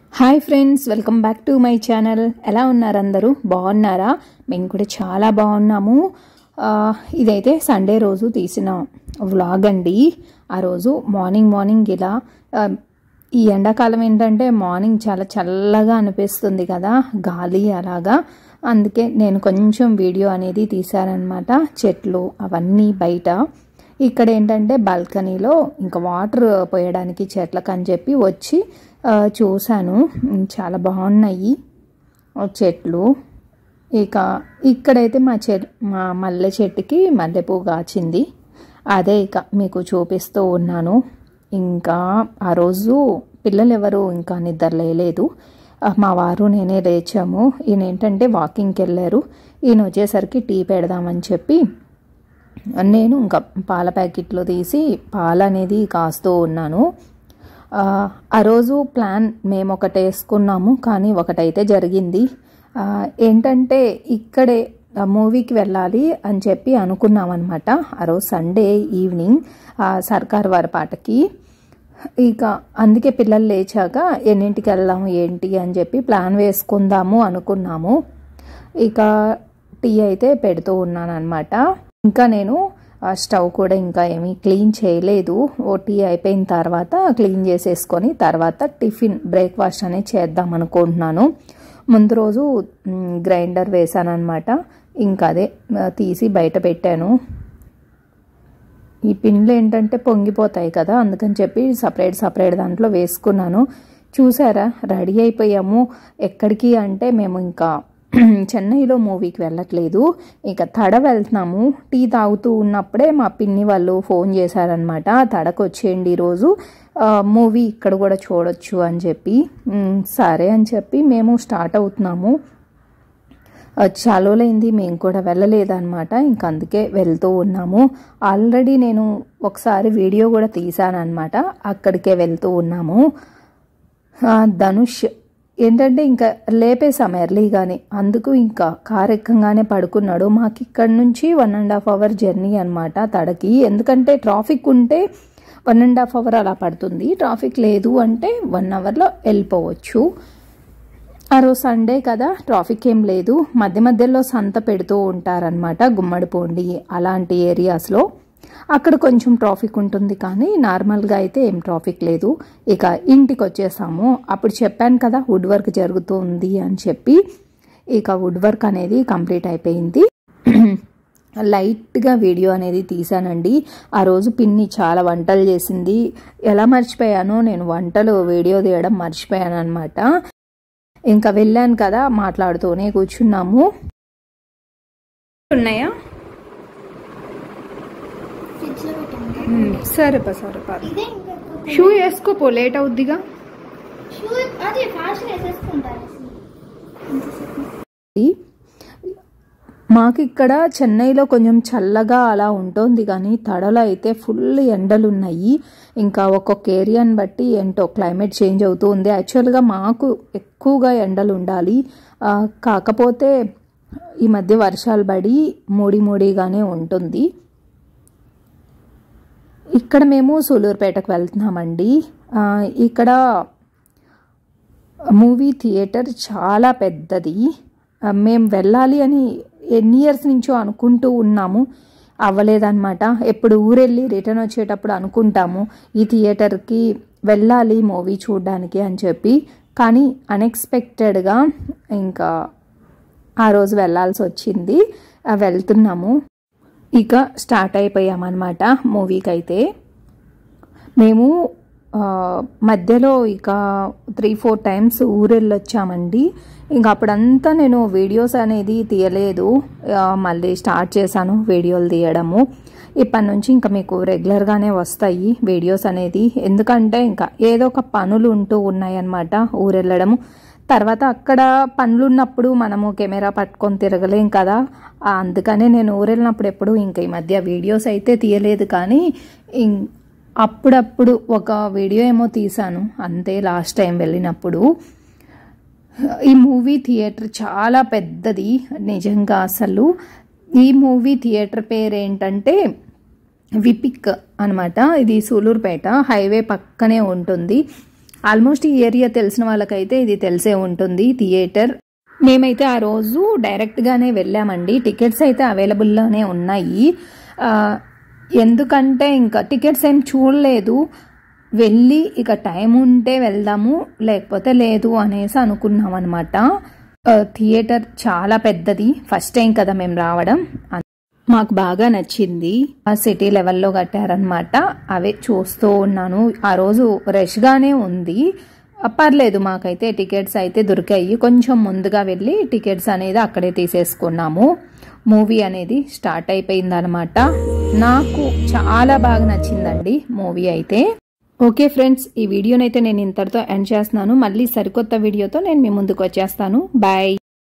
Hi friends welcome back to my channel ఎలా ఉన్నారు అందరూ బాగున్నారా మేము కూడా చాలా బాగున్నాము ఆ, ఇదైతే సండే రోజు తీసిన వ్లాగ్ అండి ఆ రోజు మార్నింగ్ మార్నింగ్ ఇలా ఆ, ఈ ఎండాకాలం ఏంటంటే మార్నింగ్ చాలా చల్లగా అనిపిస్తుంది కదా గాలి అలాగా అందుకే నేను కొంచెం వీడియో అనేది తీశానమాట చెట్లు అవన్నీ బయట ఇక్కడ ఏంటంటే బాల్కనీలో ఇంకా వాటర్ పోయడానికి చెట్లకు అని చెప్పి వచ్చి ఆ, చూశాను ఉమ్, చాలా బాగున్నాయి ఆ చెట్లు ఇక ఇక్కడైతే మా చె మా మల్లె చెట్టుకి మల్లెపూ కాచింది అదే ఇక మీకు చూపిస్తూ ఉన్నాను ఇంకా ఆ రోజు పిల్లలు ఎవరు ఇంకా నిద్ర లేలేదు ఆ, మా వారు నేనే లేచాము ఈయన ఏంటంటే వాకింగ్కి వెళ్ళారు ఈయన వచ్చేసరికి టీ పెడదామని చెప్పి నేను ఇంకా పాల ప్యాకెట్లో తీసి పాలు అనేది కాస్తూ ఉన్నాను ఆ, ఆ రోజు ప్లాన్ మేము ఒకటి వేసుకున్నాము కానీ ఒకటైతే జరిగింది ఆ, ఏంటంటే ఇక్కడే ఆ మూవీకి వెళ్ళాలి అని చెప్పి అనుకున్నాం అనమాట ఆ రోజు సండే ఈవినింగ్ ఆ సర్కార్ వారి పాటకి ఇక అందుకే పిల్లలు లేచాక ఎన్నింటికి వెళ్దాము ఏంటి అని చెప్పి ప్లాన్ వేసుకుందాము అనుకున్నాము ఇక టీ అయితే పెడుతూ ఉన్నాను అనమాట ఇంకా నేను ఆ స్టవ్ కూడా ఇంకా ఏమీ క్లీన్ చేయలేదు ఓ టీ అయిపోయిన తర్వాత క్లీన్ చేసేసుకొని తర్వాత టిఫిన్ బ్రేక్ఫాస్ట్ అనేది చేద్దాం అనుకుంటున్నాను ముందు రోజు మ్, గ్రైండర్ వేసాను అనమాట ఇంకా అదే ఆ, తీసి బయట పెట్టాను ఈ పిండ్లు ఏంటంటే పొంగిపోతాయి కదా అందుకని చెప్పి సపరేట్ సపరేట్ దాంట్లో వేసుకున్నాను చూసారా రెడీ అయిపోయాము ఎక్కడికి అంటే మేము ఇంకా చెన్నైలో మూవీకి వెళ్ళట్లేదు ఇంకా తడ వెళ్తున్నాము టీ తాగుతూ ఉన్నప్పుడే మా పిన్ని వాళ్ళు ఫోన్ చేశారనమాట తడకు వచ్చేయండి ఈరోజు మూవీ ఇక్కడ కూడా చూడొచ్చు అని చెప్పి "ఉమ్, సరే అని చెప్పి మేము స్టార్ట్ అవుతున్నాము చాలా రోజులైంది మేము కూడా వెళ్ళలేదన్నమాట ఇంక అందుకే వెళ్తూ ఉన్నాము ఆల్రెడీ నేను ఒకసారి వీడియో కూడా తీసానమాట అక్కడికే వెళ్తూ ఉన్నాము ఆ, ధనుష్ ఏంటంటే ఇంకా లేపేసాం ఎర్లీగానే అందుకు ఇంకా కార్ ఎక్కంగానే పడుకున్నాడు మాకు ఇక్కడ నుంచి one and half hour journey అనమాట తడకి ఎందుకంటే ట్రాఫిక్ ఉంటే వన్ అండ్ హాఫ్ అవర్ అలా పడుతుంది ట్రాఫిక్ లేదు అంటే వన్ అవర్లో వెళ్ళిపోవచ్చు ఆ రోజు సండే కదా ట్రాఫిక్ ఏం లేదు మధ్య మధ్యలో సంత పెడుతూ ఉంటారనమాట గుమ్మడిపోండి అలాంటి ఏరియాస్లో అక్కడ కొంచెం ట్రాఫిక్ ఉంటుంది కానీ నార్మల్గా అయితే ఏం ట్రాఫిక్ లేదు ఇక ఇంటికి వచ్చేసాము అప్పుడు చెప్పాను కదా వుడ్ వర్క్ జరుగుతుంది అని చెప్పి ఇక వుడ్ వర్క్ అనేది కంప్లీట్ అయిపోయింది లైట్గా వీడియో అనేది తీసానండి ఆ రోజు పిన్ని చాలా వంటలు చేసింది ఎలా మర్చిపోయానో నేను వంటలు వీడియో తీయడం మర్చిపోయాను అనమాట ఇంకా వెళ్ళాను కదా మాట్లాడుతూనే కూర్చున్నాము ఉన్నాయా ఫ్రిడ్జ్ లో పెట్టండి సరేపా సరేపా ఇదే ఇంకా ఎక్కువ షూ వేసుకోపో లేట్ అవుద్దిగా షూ అదే ఫాస్ట్ వేసేసుకుంటారు అసలు ఇంతసేపు. మాకు ఇక్కడ చెన్నైలో కొంచెం చల్లగా అలా ఉంటుంది కానీ తడలో అయితే ఫుల్ ఎండలు ఉన్నాయి ఇంకా ఒక్కొక్క ఏరియాని బట్టి ఏంటో క్లైమేట్ చేంజ్ అవుతూ ఉంది యాక్చువల్గా మాకు ఎక్కువగా ఎండలు ఉండాలి ఆ, కాకపోతే ఈ మధ్య వర్షాలు పడి మూడి మూడిగానే ఉంటుంది ఇక్కడ మేము సూలూరుపేటకు వెళ్తున్నామండి ఆ, ఇక్కడ మూవీ థియేటర్ చాలా పెద్దది ఆ, మేము వెళ్ళాలి అని ఎన్ని ఇయర్స్ నుంచో అనుకుంటూ ఉన్నాము అవ్వలేదన్నమాట ఎప్పుడు ఊరెళ్ళి రిటర్న్ వచ్చేటప్పుడు అనుకుంటాము ఈ థియేటర్కి వెళ్ళాలి మూవీ చూడడానికి అని చెప్పి కానీ అన్ఎక్స్పెక్టెడ్గా ఇంకా ఆ రోజు వెళ్ళాల్సి వచ్చింది ఆ, వెళ్తున్నాము ఇక స్టార్ట్ అయిపోయామన్నమాట మూవీకి అయితే మేము ఆ, మధ్యలో ఇక త్రీ ఫోర్ టైమ్స్ ఊరెళ్ళొచ్చామండి ఇంకా అప్పుడంతా నేను వీడియోస్ అనేది తీయలేదు ఆ, మళ్ళీ స్టార్ట్ చేశాను వీడియోలు తీయడము ఇప్పటి నుంచి ఇంకా మీకు రెగ్యులర్గానే వస్తాయి వీడియోస్ అనేది ఎందుకంటే ఇంకా ఏదో ఒక పనులు ఉంటూ ఉన్నాయన్నమాట ఊరెళ్ళడము తర్వాత అక్కడ పనులు ఉన్నప్పుడు మనము కెమెరా పట్టుకొని తిరగలేం కదా ఆ, అందుకనే నేను ఊరెళ్ళినప్పుడు ఎప్పుడు ఇంకా ఈ మధ్య వీడియోస్ అయితే తీయలేదు కానీ ఇం- అప్పుడప్పుడు ఒక వీడియో ఏమో తీసాను అంతే లాస్ట్ టైం వెళ్ళినప్పుడు ఈ మూవీ థియేటర్ చాలా పెద్దది నిజంగా అసలు ఈ మూవీ థియేటర్ పేరు ఏంటంటే విపిక్ అనమాట ఇది సూలూరుపేట హైవే పక్కనే ఉంటుంది ఆల్మోస్ట్ ఈ ఏరియా తెలిసిన వాళ్ళకైతే ఇది తెలిసే ఉంటుంది థియేటర్ మేమైతే ఆ రోజు డైరెక్ట్గానే వెళ్ళామండి టికెట్స్ అయితే అవైలబుల్లోనే ఉన్నాయి ఆ, ఎందుకంటే ఇంకా టికెట్స్ ఏం చూడలేదు వెళ్ళి ఇక టైం ఉంటే వెళ్దాము లేకపోతే లేదు అనేసి అనుకున్నాం అనమాట థియేటర్ చాలా పెద్దది ఫస్ట్ టైం కదా మేము రావడం మాకు బాగా నచ్చింది ఆ సిటీ లెవెల్లో కట్టారనమాట అవే చూస్తూ ఉన్నాను ఆ రోజు రష్గానే ఉంది ఆ, పర్లేదు మాకైతే టికెట్స్ అయితే దొరికాయి కొంచెం ముందుగా వెళ్ళి టికెట్స్ అనేది అక్కడే తీసేసుకున్నాము మూవీ అనేది స్టార్ట్ అయిపోయిందనమాట నాకు చాలా బాగా నచ్చిందండి మూవీ అయితే ఓకే ఫ్రెండ్స్ ఈ వీడియోనైతే నేను ఇంతటితో ఎండ్ చేస్తున్నాను మళ్ళీ సరికొత్త వీడియోతో నేను మీ ముందుకు వచ్చేస్తాను బాయ్